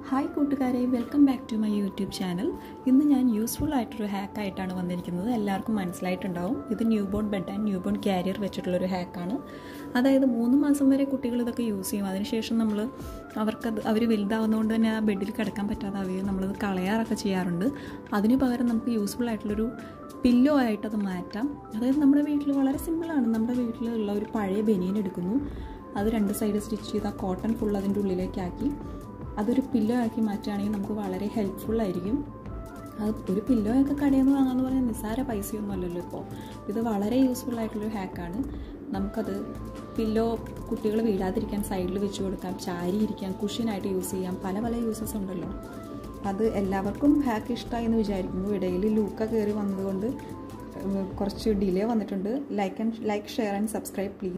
hi കൂട്ടുകാരെ welcome back to my YouTube channel ഇന്ന് ഞാൻ യൂസ്ഫുൾ ആയിട്ടൊരു ഹാക്കായിട്ടാണ് വന്നിരിക്കുന്നത് എല്ലാവർക്കും മനസ്സിലായിട്ടുണ്ടാവും ഇത് newborn bed and newborn carrier വെച്ചിട്ടുള്ളൊരു ഹാക്കാണ് അതായത് മൂന്ന് മാസം വരെ കുട്ടികൾ ഇതൊക്കെ യൂസ് ചെയ്യും അതിനുശേഷം നമ്മൾ അവർക്കത് അവർ വലുതാവുന്നതുകൊണ്ട് തന്നെ ആ ബെഡിൽ കിടക്കാൻ പറ്റാതെ അവർ നമ്മളത് കളയാറൊക്കെ ചെയ്യാറുണ്ട് അതിന് പകരം നമുക്ക് യൂസ്ഫുൾ ആയിട്ടുള്ളൊരു പില്ലോ ആയിട്ട് അത് മാറ്റാം അതായത് നമ്മുടെ വീട്ടിൽ വളരെ സിമ്പിളാണ് നമ്മുടെ വീട്ടിലുള്ള ഒരു പഴയ ബനിയൻ എടുക്കുന്നു അത് രണ്ട് സൈഡ് സ്റ്റിച്ച് ചെയ്ത് ആ കോട്ടൺ ഫുൾ അതിൻ്റെ ഉള്ളിലേക്കാക്കി അതൊരു പില്ലോ ആക്കി മാറ്റുകയാണെങ്കിൽ നമുക്ക് വളരെ ഹെൽപ്ഫുൾ ആയിരിക്കും അത് ഒരു പില്ലോ ഒക്കെ കടയിൽ നിന്ന് വാങ്ങാമെന്ന് പറഞ്ഞാൽ നിസ്സാര പൈസയൊന്നും അല്ലല്ലോ ഇപ്പോൾ ഇത് വളരെ യൂസ്ഫുൾ ആയിട്ടുള്ളൊരു ഹാക്കാണ് നമുക്കത് പില്ലോ കുട്ടികൾ വീഴാതിരിക്കാൻ സൈഡിൽ വെച്ച് കൊടുക്കാം ചാരി ഇരിക്കാം കുഷ്യനായിട്ട് യൂസ് ചെയ്യാം പല പല യൂസസ് ഉണ്ടല്ലോ അത് എല്ലാവർക്കും ഹാക്ക് ഇഷ്ടമായി എന്ന് വിചാരിക്കുന്നു ഇടയിൽ ലൂക്ക കയറി വന്നതുകൊണ്ട് കുറച്ച് ഡിലേ വന്നിട്ടുണ്ട് like and like share and subscribe please